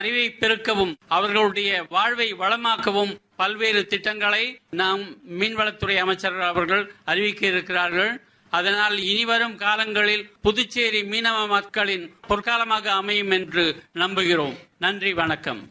அறிவை பெருக்கவும் அவர்களுடைய வாழ்வை வளமாக்கவும் பல்வேறு திட்டங்களை நாம் மீன்வளத்துறை அமைச்சர் அவர்கள் அறிவிக்க இருக்கிறார்கள் அதனால் இனிவரும் காலங்களில் புதுச்சேரி மீனவ மக்களின் பொற்காலமாக அமையும் என்று நம்புகிறோம் நன்றி வணக்கம்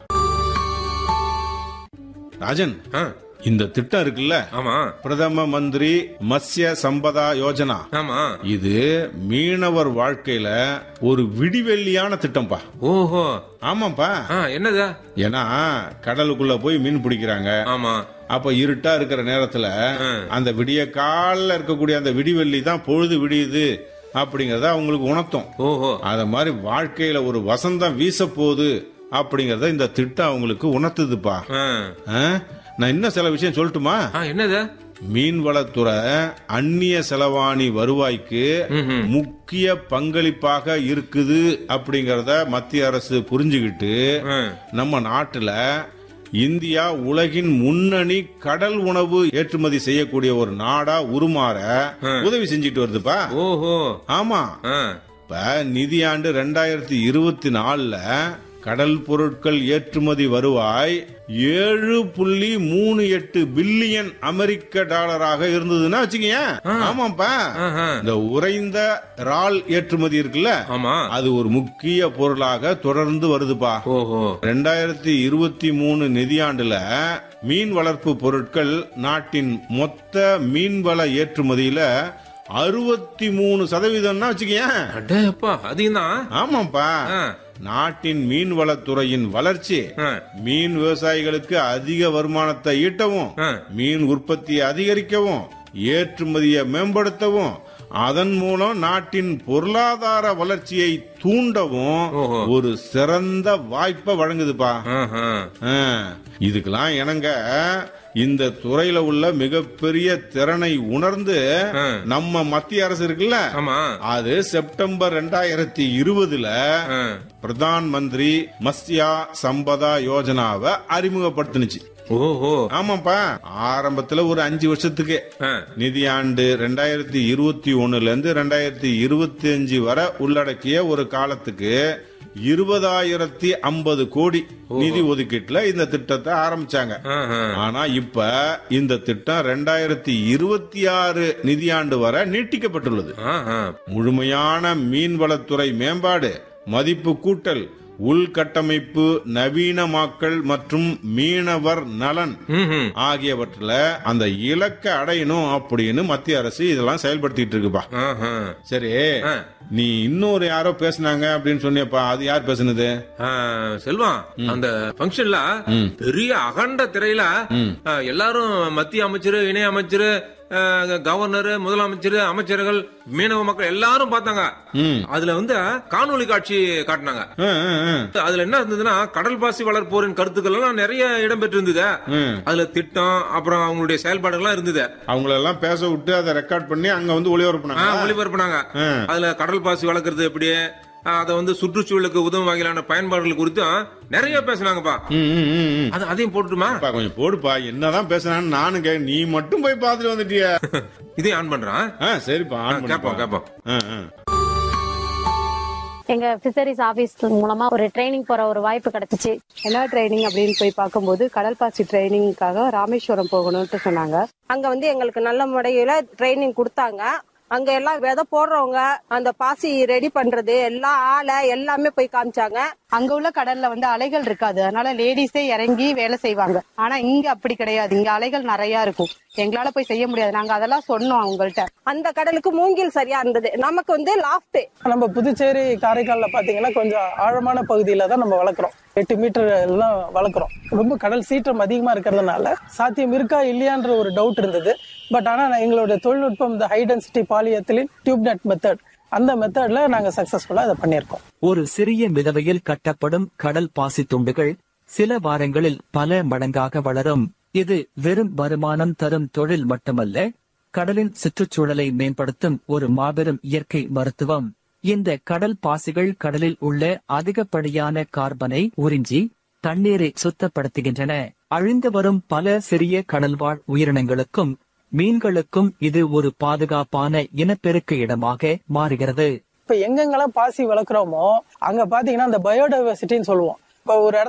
ராஜன் ஆ, இந்த திட்டம் இருக்குல்ல ஆமா பிரதம மந்திரி மத்ஸ்ய சம்பதா யோஜனா ஆமா இது மீனவர் வாழ்க்கையில ஒரு விடிவெள்ளியான திட்டம்ப்பா ஓஹோ ஆமாப்பா ஆ என்னதா ஏன்னா கடலுக்குள்ள போய் மீன் பிடிக்கிறாங்க ஆமா அப்ப இருட்டா இருக்கிற நேரத்துல அந்த விடிய காலில் இருக்கக்கூடிய அந்த விடிவெள்ளி தான் பொழுது விடியுது அப்படிங்கறத அவங்களுக்கு உணர்த்தும் ஓஹோ அத மாதிரி வாழ்க்கையில ஒரு வசந்தம் வீச போகுது அப்படிங்கறத இந்த திட்டம் அவங்களுக்கு உணர்த்துதுப்பா ஆ, ஆ? நான் இன்னும் சில விஷயம் சொல்லட்டுமா ஆ என்னதா மீன்வளத்துறை அந்நிய செலவாணி வருவாய்க்கு முக்கிய பங்களிப்பாக இருக்குது அப்படிங்கறத மத்திய அரசு புரிஞ்சுக்கிட்டு ஆ, நம்ம நாட்டுல இந்தியா உலகின் முன்னணி கடல் உணவு ஏற்றுமதி செய்யக்கூடிய ஒரு நாடா உருமாற உதவி செஞ்சுட்டு வருதுப்பா ஓஹோ ஆமா ஆ, இப்ப நிதியாண்டு ரெண்டாயிரத்தி இருபத்தி நாலுல கடல் பொருட்கள் ஏற்றுமதி வருவாய் ஏழு புள்ளி மூணு எட்டு பில்லியன் அமெரிக்க டாலராக இருந்ததுன்னா வச்சுக்கீங்க ஆமாப்பா ஆஹா. இந்த உறைந்த இறால் ஏற்றுமதி இருக்குல்ல ஆமா அது ஒரு முக்கிய பொருளாக தொடர்ந்து வருதுப்பா ஓஹோ ரெண்டாயிரத்தி இருபத்தி மூணு நிதியாண்டுல மீன் வளர்ப்பு பொருட்கள் நாட்டின் மொத்த மீன்வள ஏற்றுமதியில அறுபத்தி மூணு சதவீதம்னா வச்சுக்கேன் அடேப்பா அதிகம் தான் ஆமாப்பா ஆ. நாட்டின் மீன்வளத்துறையின் வளர்ச்சி ஆ. மீன் விவசாயிகளுக்கு அதிக வருமானத்தை ஈட்டவும் ஆ. மீன் உற்பத்தியை அதிகரிக்கவும் ஏற்றுமதியை மேம்படுத்தவும் அதன் மூலம் நாட்டின் பொருளாதார வளர்ச்சியை தூண்டவும் ஓஹோ. ஒரு சிறந்த வாய்ப்பை வழங்குதுப்பா ஆஹா. ஆ, இதுக்கெல்லாம் இணங்க இந்த துறையில உள்ள மிகப்பெரிய திறனை உணர்ந்து ஆ. நம்ம மத்திய அரசு இருக்குல்ல ஆமா அது செப்டம்பர் ரெண்டாயிரத்தி இருபதுல ஆ. பிரதான் மந்திரி மத்ஸ்யா சம்பதா யோஜனாவை அறிமுகப்படுத்துனுச்சு ஓஹோ ஆமாப்பா ஆரம்பத்துல ஒரு அஞ்சு வருஷத்துக்கு ஆ. நிதியாண்டு ரெண்டாயிரத்தி இருபத்தி ஒண்ணுல இருந்து ரெண்டாயிரத்தி இருபத்தி அஞ்சு வரை உள்ளடக்கிய ஒரு காலத்துக்கு இருபதாயிரத்தி ஐம்பது கோடி நிதி ஒதுக்கீட்டுல இந்த திட்டத்தை ஆரம்பிச்சாங்க ஆஹா. ஆனா இப்ப இந்த திட்டம் ரெண்டாயிரத்தி இருபத்தி ஆறு நிதியாண்டு வரை நீட்டிக்கப்பட்டுள்ளது ஆஹா. முழுமையான மீன்வளத்துறை மேம்பாடு மதிப்பு கூட்டல் உள்கட்டமைப்பு நவீனமாக்கல் மற்றும் மீனவர் நலன் ம்ஹும். ஆகியவற்றில் அந்த இலக்கை அடையணும் அப்படின்னு மத்திய அரசு இதெல்லாம் செயல்படுத்திட்டு இருக்குப்பா ஆஹா. சரி ஆ. நீ இன்னொரு யாரோ பேசுனாங்க அப்படின்னு சொன்னியப்பா அது யார் பேசுனது ஆ, செல்வம் அந்த பங்கன்ல பெரிய அகண்ட திரையில ஆ, எல்லாரும் மத்திய அமைச்சர் இணை அமைச்சர் கவர்னர் முதலமைச்சர் அமைச்சர்கள் மீனவ மக்கள் எல்லாரும் பார்த்தாங்க ம். அதுல வந்து காணொளி காட்சி காட்டினாங்க ஆ, ஆ, ஆ. அதுல என்ன இருந்ததுன்னா கடல் பாசி வளர்ப்போரின் கருத்துக்கள் எல்லாம் நிறைய இடம்பெற்று இருந்தது ம். அதுல திட்டம் அப்புறம் அவங்களுடைய செயல்பாடுகள்லாம் இருந்தது அவங்களெல்லாம் பேச விட்டு அதை ரெக்கார்ட் பண்ணி அங்க வந்து ஆ, ஒளிபரப்புனாங்க ஒளிபரப்புனாங்க ஆ. அதுல கடல் பாசி வளர்க்கறது எப்படி ஆ, அதை வந்து சுற்றுச்சூழலுக்கு உதவும் வகையிலான பயன்பாடுகள் குறித்தும் நிறைய பேசுனாங்கப்பா ம், ம், ம், ம். அது அதையும் போட்டுமா அப்பா, கொஞ்சம் போடுப்பா என்னதான் பேசுனான்னு நானும் கே நீ மட்டும் போய் பார்த்துட்டு வந்துட்டிய இதையும் ஆன் பண்றான் ஆ சரிப்பா ஆன் கேப்போம் பண்ணிப்பா. கேப்போம் ஆ, ஆ. எங்க பிஷரிஸ் ஆபீஸ் மூலமா ஒரு ட்ரைனிங் போற ஒரு வாய்ப்பு கிடைச்சிச்சு என்ன ட்ரைனிங் அப்படின்னு போய் பார்க்கும்போது கடல் பாசி ட்ரைனிங்காக ராமேஸ்வரம் போகணும்ட்டு சொன்னாங்க அங்க வந்து எங்களுக்கு நல்ல முறையில ட்ரைனிங் கொடுத்தாங்க அங்க எல்லாம் விதை போடுறவங்க அந்த பாசி ரெடி பண்றது எல்லா ஆளை எல்லாமே போய் காமிச்சாங்க அங்க உள்ள கடல்ல வந்து அலைகள் இருக்காது அதனால லேடிஸே இறங்கி வேலை செய்வாங்க ஆனா இங்க அப்படி கிடையாது இங்க அலைகள் நிறைய இருக்கும் எங்களால போய் செய்ய முடியாது நாங்க அதெல்லாம் சொன்னோம் அவங்கள்ட்ட அந்த கடலுக்கு மூங்கில் சரியா இருந்தது நமக்கு வந்து லாஃப்ட் நம்ம புதுச்சேரி காரைக்கால்ல பாத்தீங்கன்னா கொஞ்சம் ஆழமான பகுதியில தான் நம்ம வளர்க்குறோம் எட்டு மீட்டர் எல்லாம் வளர்க்குறோம் ரொம்ப கடல் சீற்றம் அதிகமா இருக்கிறதுனால சாத்தியம் இருக்கா இல்லையான்ற ஒரு டவுட் இருந்தது பட் ஆனா நான் எங்களோட தொழில்நுட்பம் இந்த high density polyethylene tube net method அந்த மெத்தட்ல நாங்க சக்சஸ்ஃபுல்லா அதை பண்ணியிருக்கோம் ஒரு சிறிய மிதவையில் கட்டப்படும் கடல் பாசி துண்டுகள் சில வாரங்களில் பல மடங்காக வளரும் இது வெறும் வருமானம் தரும் தொழில் மட்டுமல்ல கடலின் சுற்றுச்சூழலை மேம்படுத்தும் ஒரு மாபெரும் இயற்கை மருத்துவம் இந்த கடல் பாசிகள் கடலில் உள்ள அதிகப்படியான கார்பனை உறிஞ்சி தண்ணீரை சுத்தப்படுத்துகின்றன அழிந்து வரும் பல சிறிய கடல்வாழ் உயிரினங்களுக்கும் மீன்களுக்கும் இது ஒரு பாதுகாப்பான இனப்பெருக்க இடமாக மாறுகிறது இப்ப எங்கெங்கெல்லாம் பாசி வளர்க்குறோமோ அங்க பாத்தீங்கன்னா அந்த பயோடைவர்சிட்டின்னு சொல்லுவோம் இப்போ ஒரு